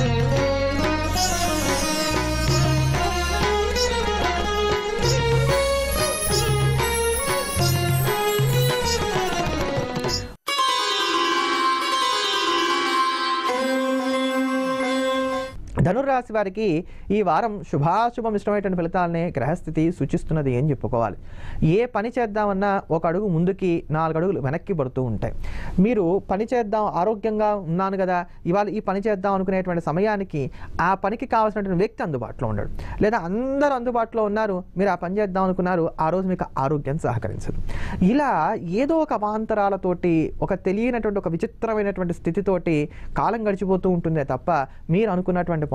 ధనుర్రాశి వారికి ఈ వారం శుభాశుభం ఇష్టమైనటువంటి ఫలితాలనే గ్రహస్థితి సూచిస్తున్నది అని చెప్పుకోవాలి ఏ పని చేద్దామన్నా ఒక అడుగు ముందుకి నాలుగు అడుగులు వెనక్కి పడుతూ ఉంటాయి మీరు పని చేద్దాం ఆరోగ్యంగా ఉన్నాను కదా ఇవాళ ఈ పని చేద్దాం అనుకునేటువంటి సమయానికి ఆ పనికి కావాల్సినటువంటి వ్యక్తి అందుబాటులో ఉండడు లేదా అందరూ అందుబాటులో ఉన్నారు మీరు ఆ పని చేద్దాం అనుకున్నారు ఆ రోజు మీకు ఆరోగ్యం సహకరించదు ఇలా ఏదో ఒక అవాంతరాలతోటి ఒక తెలియనటువంటి ఒక విచిత్రమైనటువంటి స్థితితోటి కాలం గడిచిపోతూ ఉంటుందే తప్ప మీరు అనుకున్నటువంటి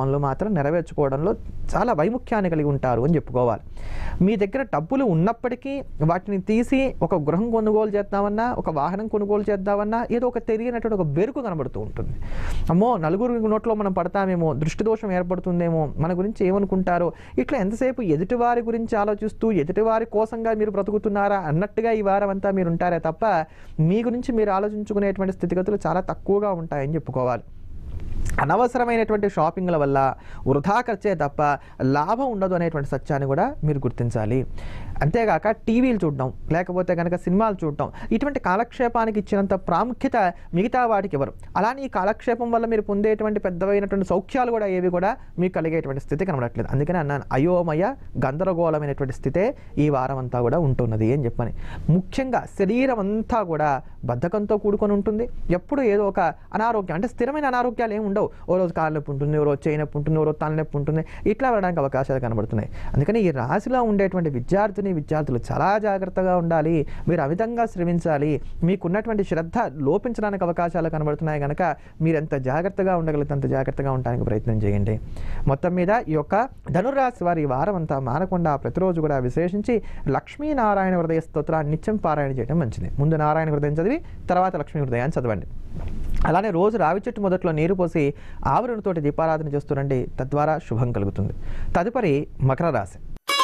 పనులు మాత్రం నెరవేర్చుకోవడంలో చాలా వైముఖ్యాన్ని కలిగి ఉంటారు అని చెప్పుకోవాలి మీ దగ్గర డబ్బులు ఉన్నప్పటికీ వాటిని తీసి ఒక గృహం కొనుగోలు చేద్దామన్నా ఒక వాహనం కొనుగోలు చేద్దామన్నా ఏదో ఒక తెలియనటువంటి ఒక బెరుకు కనబడుతూ ఉంటుంది అమ్మో నలుగురు నోట్లో మనం పడతామేమో దృష్టి దోషం ఏర్పడుతుందేమో మన గురించి ఏమనుకుంటారో ఇట్లా ఎంతసేపు ఎదుటివారి గురించి ఆలోచిస్తూ ఎదుటివారి కోసంగా మీరు బ్రతుకుతున్నారా అన్నట్టుగా ఈ వారం అంతా మీరు ఉంటారే తప్ప మీ గురించి మీరు ఆలోచించుకునేటువంటి స్థితిగతులు చాలా తక్కువగా ఉంటాయని చెప్పుకోవాలి అనవసరమైనటువంటి షాపింగ్ల వల్ల వృధా ఖర్చే తప్ప లాభం ఉండదు అనేటువంటి సత్యాన్ని కూడా మీరు గుర్తించాలి అంతేగాక టీవీలు చూడడం లేకపోతే కనుక సినిమాలు చూడడం ఇటువంటి కాలక్షేపానికి ఇచ్చినంత ప్రాముఖ్యత మిగతా వాటికి ఇవ్వరు అలానే ఈ కాలక్షేపం వల్ల మీరు పొందేటువంటి పెద్దవైనటువంటి సౌఖ్యాలు కూడా ఏవి కూడా మీకు కలిగేటువంటి స్థితి కనబడట్లేదు అందుకని అన్నాను అయోమయ గందరగోళమైనటువంటి స్థితే ఈ వారం అంతా కూడా ఉంటున్నది అని చెప్పని ముఖ్యంగా శరీరం అంతా కూడా బద్ధకంతో కూడుకొని ఉంటుంది ఎప్పుడు ఏదో ఒక అనారోగ్యం అంటే స్థిరమైన అనారోగ్యాలు ఏమి ఉండవు ఓ రోజు కాళ్ళ నొప్పి ఉంటుంది ఓ రోజు చేయి నొప్పి ఉంటుంది ఓ రోజు తలనొప్పి ఉంటుంది ఇట్లా వెళ్ళడానికి అవకాశాలు కనబడుతున్నాయి అందుకని ఈ రాశిలో ఉండేటువంటి విద్యార్థిని విద్యార్థులు చాలా జాగ్రత్తగా ఉండాలి మీరు అమితంగా శ్రమించాలి మీకున్నటువంటి శ్రద్ధ లోపించడానికి అవకాశాలు కనబడుతున్నాయి కనుక మీరు ఎంత జాగ్రత్తగా ఉండగలిగితే అంత జాగ్రత్తగా ఉండడానికి ప్రయత్నం చేయండి మొత్తం మీద ఈ యొక్క ధనుర్రాశి వారి ఈ వారం అంతా మానకుండా ప్రతిరోజు కూడా విశేషించి లక్ష్మీనారాయణ హృదయ స్తోత్రాన్ని నిత్యం పారాయణ చేయడం మంచిది ముందు నారాయణ హృదయం చదివి తర్వాత లక్ష్మీ హృదయాన్ని చదవండి అలానే రోజు రావి చెట్టు మొదట్లో నీరు పోసి ఆవరణతోటి దీపారాధన చేస్తుండండి తద్వారా శుభం కలుగుతుంది తదుపరి మకర రాశి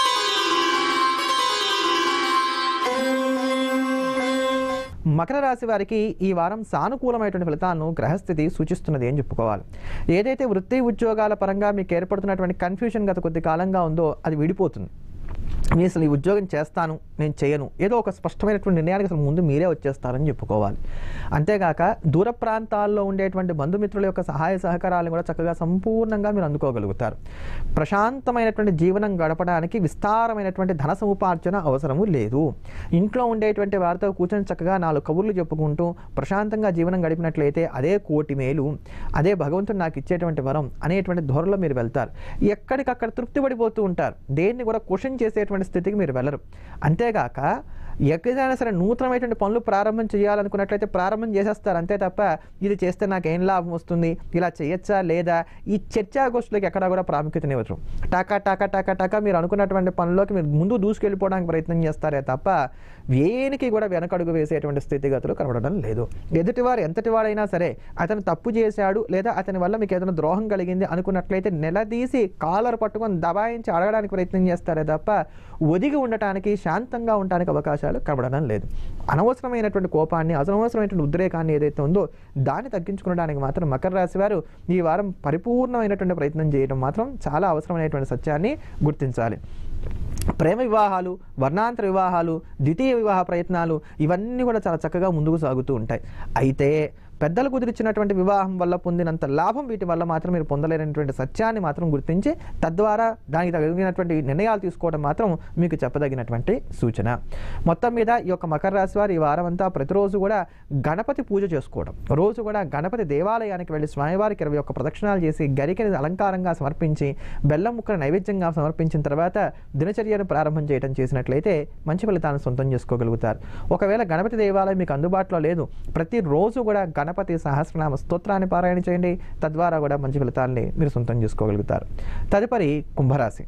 మకర రాశి వారికి ఈ వారం సానుకూలమైనటువంటి ఫలితాలను గ్రహస్థితి సూచిస్తున్నది అని చెప్పుకోవాలి ఏదైతే వృత్తి ఉద్యోగాల పరంగా మీకు ఏర్పడుతున్నటువంటి కన్ఫ్యూషన్ గత కొద్ది కాలంగా ఉందో అది విడిపోతుంది నేను అసలు ఈ ఉద్యోగం చేస్తాను నేను చేయను ఏదో ఒక స్పష్టమైనటువంటి నిర్ణయానికి అసలు ముందు మీరే వచ్చేస్తారని చెప్పుకోవాలి అంతేగాక దూర ప్రాంతాల్లో ఉండేటువంటి బంధుమిత్రుల యొక్క సహాయ సహకారాలను కూడా చక్కగా సంపూర్ణంగా మీరు అందుకోగలుగుతారు ప్రశాంతమైనటువంటి జీవనం గడపడానికి విస్తారమైనటువంటి ధన సముపార్జన అవసరము లేదు ఇంట్లో ఉండేటువంటి వారితో కూర్చొని చక్కగా నాలుగు కబుర్లు చెప్పుకుంటూ ప్రశాంతంగా జీవనం గడిపినట్లయితే అదే కోటి మేలు అదే భగవంతుడు నాకు ఇచ్చేటువంటి వరం అనేటువంటి ధోరణిలో మీరు వెళ్తారు ఎక్కడికక్కడ తృప్తి పడిపోతూ ఉంటారు దేన్ని కూడా క్వశ్చన్ చేసేటువంటి స్థితికి మీరు వెళ్ళరు అంతేగాక ఎక్కడైనా సరే నూతనమైనటువంటి పనులు ప్రారంభం చేయాలనుకున్నట్లయితే ప్రారంభం చేసేస్తారు అంతే తప్ప ఇది చేస్తే నాకు ఏం లాభం వస్తుంది ఇలా చేయొచ్చా లేదా ఈ చర్చాగోష్ఠులకు ఎక్కడా కూడా ప్రాముఖ్యతనివ్వరు టాకా టాకా టాకా టాకా మీరు అనుకున్నటువంటి పనుల్లోకి మీరు ముందు దూసుకెళ్ళిపోవడానికి ప్రయత్నం చేస్తారే తప్ప వేనికి కూడా వెనకడుగు వేసేటువంటి స్థితిగతులు కనబడడం లేదు ఎదుటివారు ఎంతటి వాడైనా సరే అతను తప్పు చేశాడు లేదా అతని వల్ల మీకు ఏదైనా ద్రోహం కలిగింది అనుకున్నట్లయితే నిలదీసి కాలర్ పట్టుకొని దబాయించి అడగడానికి ప్రయత్నం చేస్తారే తప్ప ఒదిగి ఉండటానికి శాంతంగా ఉండటానికి అవకాశాలు కనబడడం లేదు అనవసరమైనటువంటి కోపాన్ని అనవసరమైనటువంటి ఉద్రేకాన్ని ఏదైతే ఉందో దాన్ని తగ్గించుకోవడానికి మాత్రం మకర రాశి వారు ఈ వారం పరిపూర్ణమైనటువంటి ప్రయత్నం చేయడం మాత్రం చాలా అవసరమైనటువంటి సత్యాన్ని గుర్తించాలి ప్రేమ వివాహాలు వర్ణాంతర వివాహాలు ద్వితీయ వివాహ ప్రయత్నాలు ఇవన్నీ కూడా చాలా చక్కగా ముందుకు సాగుతూ ఉంటాయి అయితే పెద్దలు కుదిరిచినటువంటి వివాహం వల్ల పొందినంత లాభం వీటి వల్ల మాత్రం మీరు పొందలేనటువంటి సత్యాన్ని మాత్రం గుర్తించి తద్వారా దానికి తగినటువంటి నిర్ణయాలు తీసుకోవడం మాత్రం మీకు చెప్పదగినటువంటి సూచన మొత్తం మీద ఈ యొక్క మకర రాశి వారు ఈ వారం అంతా ప్రతిరోజు కూడా గణపతి పూజ చేసుకోవడం రోజు కూడా గణపతి దేవాలయానికి వెళ్ళి స్వామివారికి ఇరవై ఒక్క ప్రదక్షిణాలు చేసి గరికని అలంకారంగా సమర్పించి బెల్లం ముక్కను నైవేద్యంగా సమర్పించిన తర్వాత దినచర్యను ప్రారంభం చేయడం చేసినట్లయితే మంచి ఫలితాలను సొంతం చేసుకోగలుగుతారు ఒకవేళ గణపతి దేవాలయం మీకు అందుబాటులో లేదు ప్రతిరోజు కూడా గణపతి సహస్రనామ స్తోత్రాన్ని పారాయణ చేయండి తద్వారా కూడా మంచి ఫలితాలని మీరు సొంతం చేసుకోగలుగుతారు తదుపరి కుంభరాశి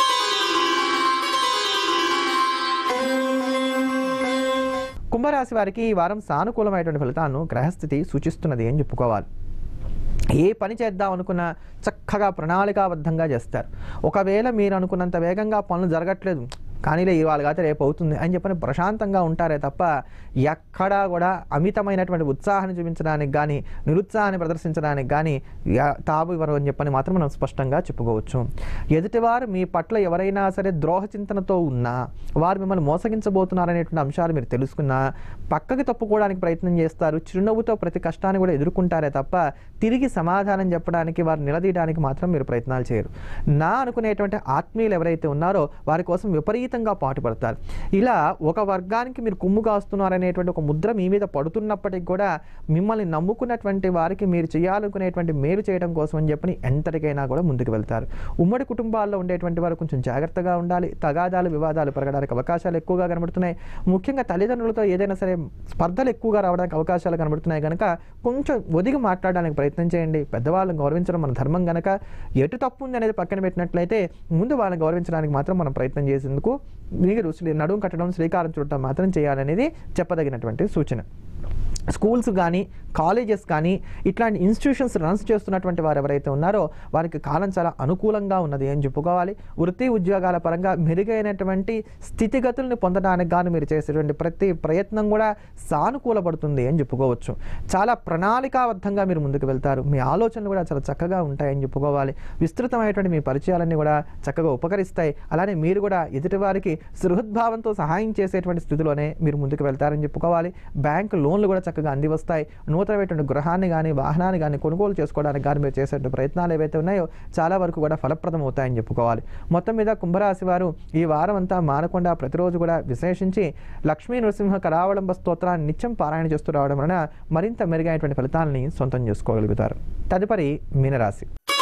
కుంభరాశి వారికి ఈ వారం సానుకూలమైనటువంటి ఫలితాలను గ్రహస్థితి సూచిస్తున్నది అని చెప్పుకోవాలి ఏ పని చేద్దాం అనుకున్నా చక్కగా ప్రణాళికాబద్ధంగా చేస్తారు ఒకవేళ మీరు అనుకున్నంత వేగంగా పనులు జరగట్లేదు కానీలే ఇవాళ కాతే రేపు అవుతుంది అని చెప్పని ప్రశాంతంగా ఉంటారే తప్ప ఎక్కడా కూడా అమితమైనటువంటి ఉత్సాహాన్ని చూపించడానికి కానీ నిరుత్సాహాన్ని ప్రదర్శించడానికి కానీ యా- తావు ఇవ్వరు అని చెప్పని మాత్రం మనం స్పష్టంగా చెప్పుకోవచ్చు ఎదుటివారు మీ పట్ల ఎవరైనా సరే ద్రోహ చింతనతో ఉన్నా వారు మిమ్మల్ని మోసగించబోతున్నారనేటువంటి అంశాలు మీరు తెలుసుకున్నా పక్కకి తప్పుకోవడానికి ప్రయత్నం చేస్తారు చిరునవ్వుతో ప్రతి కష్టాన్ని కూడా ఎదుర్కొంటారే తప్ప తిరిగి సమాధానం చెప్పడానికి వారు నిలదీయడానికి మాత్రం మీరు ప్రయత్నాలు చేయరు నా అనుకునేటువంటి ఆత్మీయులు ఎవరైతే ఉన్నారో వారి కోసం విపరీత విపరీతంగా పాటుపడతారు ఇలా ఒక వర్గానికి మీరు కుమ్ము కాస్తున్నారనేటువంటి ఒక ముద్ర మీ మీద పడుతున్నప్పటికీ కూడా మిమ్మల్ని నమ్ముకున్నటువంటి వారికి మీరు చేయాలనుకునేటువంటి మేలు చేయడం కోసం అని చెప్పని ఎంతటికైనా కూడా ముందుకు వెళ్తారు ఉమ్మడి కుటుంబాల్లో ఉండేటువంటి వారు కొంచెం జాగ్రత్తగా ఉండాలి తగాదాలు వివాదాలు పెరగడానికి అవకాశాలు ఎక్కువగా కనబడుతున్నాయి ముఖ్యంగా తల్లిదండ్రులతో ఏదైనా సరే స్పర్ధలు ఎక్కువగా రావడానికి అవకాశాలు కనబడుతున్నాయి కనుక కొంచెం ఒదిగి మాట్లాడడానికి ప్రయత్నం చేయండి పెద్దవాళ్ళని గౌరవించడం మన ధర్మం కనుక ఎటు తప్పు ఉంది అనేది పక్కన పెట్టినట్లయితే ముందు వాళ్ళని గౌరవించడానికి మాత్రం మనం ప్రయత్నం చేసేందుకు మీరు శ్రీ- నడుము కట్టడం శ్రీకారం చుట్టడం మాత్రం చేయాలనేది చెప్పదగినటువంటి సూచన స్కూల్స్ కానీ కాలేజెస్ కానీ ఇట్లాంటి ఇన్స్టిట్యూషన్స్ రన్స్ చేస్తున్నటువంటి వారు ఎవరైతే ఉన్నారో వారికి కాలం చాలా అనుకూలంగా ఉన్నది అని చెప్పుకోవాలి వృత్తి ఉద్యోగాల పరంగా మెరుగైనటువంటి స్థితిగతుల్ని పొందడానికి గాను మీరు చేసేటువంటి ప్రతి ప్రయత్నం కూడా సానుకూలపడుతుంది అని చెప్పుకోవచ్చు చాలా ప్రణాళికాబద్ధంగా మీరు ముందుకు వెళ్తారు మీ ఆలోచనలు కూడా చాలా చక్కగా ఉంటాయని చెప్పుకోవాలి విస్తృతమైనటువంటి మీ పరిచయాలన్నీ కూడా చక్కగా ఉపకరిస్తాయి అలానే మీరు కూడా ఎదుటివారికి సృహద్భావంతో సహాయం చేసేటువంటి స్థితిలోనే మీరు ముందుకు వెళ్తారని చెప్పుకోవాలి బ్యాంక్ లోన్లు కూడా చక్కగా అంది వస్తాయి నూతనమైనటువంటి గృహాన్ని కానీ వాహనాన్ని కానీ కొనుగోలు చేసుకోవడానికి కానీ మీరు చేసే ప్రయత్నాలు ఏవైతే ఉన్నాయో చాలా వరకు కూడా ఫలప్రదం అవుతాయని చెప్పుకోవాలి మొత్తం మీద కుంభరాశి వారు ఈ వారం అంతా మానకుండా ప్రతిరోజు కూడా విశ్లేషించి లక్ష్మీ నరసింహ కరావళంబ స్తోత్రాన్ని నిత్యం పారాయణ చేస్తూ రావడం వలన మరింత మెరుగైనటువంటి ఫలితాలని సొంతం చేసుకోగలుగుతారు తదుపరి మీనరాశి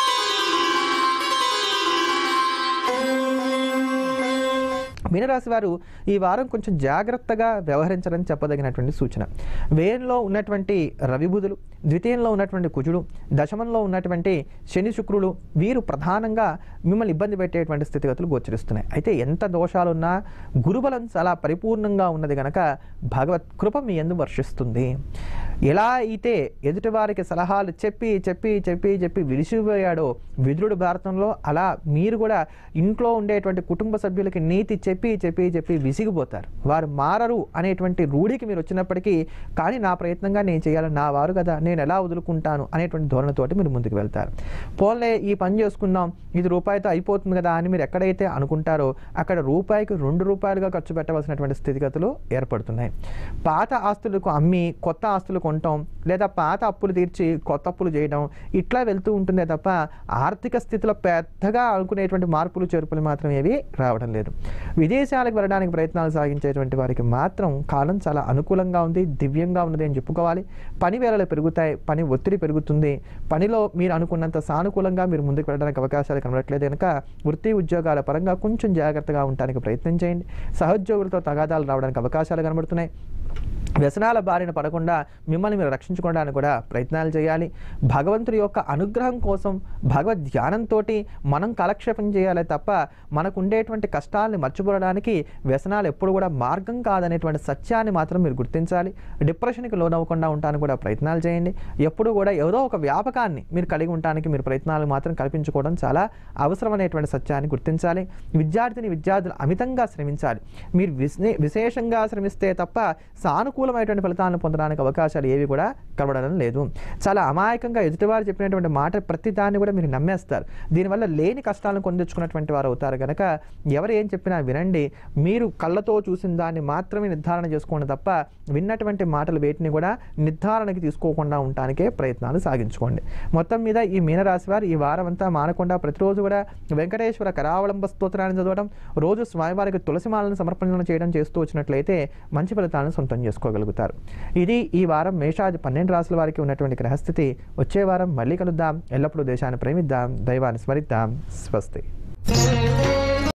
మీనరాశి వారు ఈ వారం కొంచెం జాగ్రత్తగా వ్యవహరించడం చెప్పదగినటువంటి సూచన వేయంలో ఉన్నటువంటి రవిబుధులు ద్వితీయంలో ఉన్నటువంటి కుజుడు దశమంలో ఉన్నటువంటి శని శుక్రులు వీరు ప్రధానంగా మిమ్మల్ని ఇబ్బంది పెట్టేటువంటి స్థితిగతులు గోచరిస్తున్నాయి అయితే ఎంత దోషాలున్నా గురుబలం చాలా పరిపూర్ణంగా ఉన్నది కనుక భగవత్ కృప మీ ఎందు వర్షిస్తుంది ఎలా అయితే ఎదుటివారికి సలహాలు చెప్పి చెప్పి చెప్పి చెప్పి విడిచిపోయాడో విదురుడు భారతంలో అలా మీరు కూడా ఇంట్లో ఉండేటువంటి కుటుంబ సభ్యులకి నీతి చెప్పి చెప్పి చెప్పి విసిగిపోతారు వారు మారరు అనేటువంటి రూఢికి మీరు వచ్చినప్పటికీ కానీ నా ప్రయత్నంగా నేను చేయాలి నా వారు కదా నేను ఎలా వదులుకుంటాను అనేటువంటి ధోరణితోటి మీరు ముందుకు వెళ్తారు పోన్లే ఈ పని చేసుకుందాం ఇది రూపాయితో అయిపోతుంది కదా అని మీరు ఎక్కడైతే అనుకుంటారో అక్కడ రూపాయికి రెండు రూపాయలుగా ఖర్చు పెట్టవలసినటువంటి స్థితిగతులు ఏర్పడుతున్నాయి పాత ఆస్తులకు అమ్మి కొత్త ఆస్తులు కొనటం లేదా పాత అప్పులు తీర్చి కొత్త అప్పులు చేయడం ఇట్లా వెళ్తూ ఉంటుందే తప్ప ఆర్థిక స్థితిలో పెద్దగా అనుకునేటువంటి మార్పులు చేర్పులు మాత్రం ఏవి రావడం లేదు విదేశాలకు వెళ్ళడానికి ప్రయత్నాలు సాగించేటువంటి వారికి మాత్రం కాలం చాలా అనుకూలంగా ఉంది దివ్యంగా ఉన్నది అని చెప్పుకోవాలి పని వేళలు పెరుగుతాయి పని ఒత్తిడి పెరుగుతుంది పనిలో మీరు అనుకున్నంత సానుకూలంగా మీరు ముందుకు వెళ్ళడానికి అవకాశాలు కనబడట్లేదు కనుక వృత్తి ఉద్యోగాల పరంగా కొంచెం జాగ్రత్తగా ఉండడానికి ప్రయత్నం చేయండి సహోద్యోగులతో తగాదాలు రావడానికి అవకాశాలు కనబడుతున్నాయి వ్యసనాల బారిన పడకుండా మిమ్మల్ని మీరు రక్షించుకోవడానికి కూడా ప్రయత్నాలు చేయాలి భగవంతుడి యొక్క అనుగ్రహం కోసం భగవద్ ధ్యానంతో మనం కాలక్షేపం చేయాలి తప్ప మనకు ఉండేటువంటి కష్టాలని మర్చిపోవడానికి వ్యసనాలు ఎప్పుడు కూడా మార్గం కాదనేటువంటి సత్యాన్ని మాత్రం మీరు గుర్తించాలి డిప్రెషన్కి లోనవ్వకుండా ఉండడానికి కూడా ప్రయత్నాలు చేయండి ఎప్పుడు కూడా ఏదో ఒక వ్యాపకాన్ని మీరు కలిగి ఉండడానికి మీరు ప్రయత్నాలు మాత్రం కల్పించుకోవడం చాలా అవసరమైనటువంటి సత్యాన్ని గుర్తించాలి విద్యార్థిని విద్యార్థులు అమితంగా శ్రమించాలి మీరు విశే- విశేషంగా శ్రమిస్తే తప్ప సానుకూలమైనటువంటి ఫలితాలను పొందడానికి అవకాశాలు ఏవి కూడా కనబడడం లేదు చాలా అమాయకంగా ఎదుటివారు చెప్పినటువంటి మాట ప్రతి దాన్ని కూడా మీరు నమ్మేస్తారు దీనివల్ల లేని కష్టాలను కొని తెచ్చుకున్నటువంటి వారు అవుతారు కనుక ఎవరు ఏం చెప్పినా వినండి మీరు కళ్ళతో చూసిన దాన్ని మాత్రమే నిర్ధారణ చేసుకోండి తప్ప విన్నటువంటి మాటలు వేటిని కూడా నిర్ధారణకి తీసుకోకుండా ఉండటానికే ప్రయత్నాలు సాగించుకోండి మొత్తం మీద ఈ మీనరాశి వారు ఈ వారం అంతా మానకుండా ప్రతిరోజు కూడా వెంకటేశ్వర కరావళంబ స్తోత్రాన్ని చదవడం రోజు స్వామివారికి తులసిమాలను సమర్పణ చేయడం చేస్తూ వచ్చినట్లయితే మంచి ఫలితాలను సొంతం చేసుకోగలుగుతారు ఇది ఈ వారం మేషాది పన్నెండు రాసుల వారికి ఉన్నటువంటి గ్రహస్థితి వచ్చే వారం మళ్ళీ కలుద్దాం ఎల్లప్పుడూ దేశాన్ని ప్రేమిద్దాం దైవాన్ని స్మరిద్దాం స్వస్తి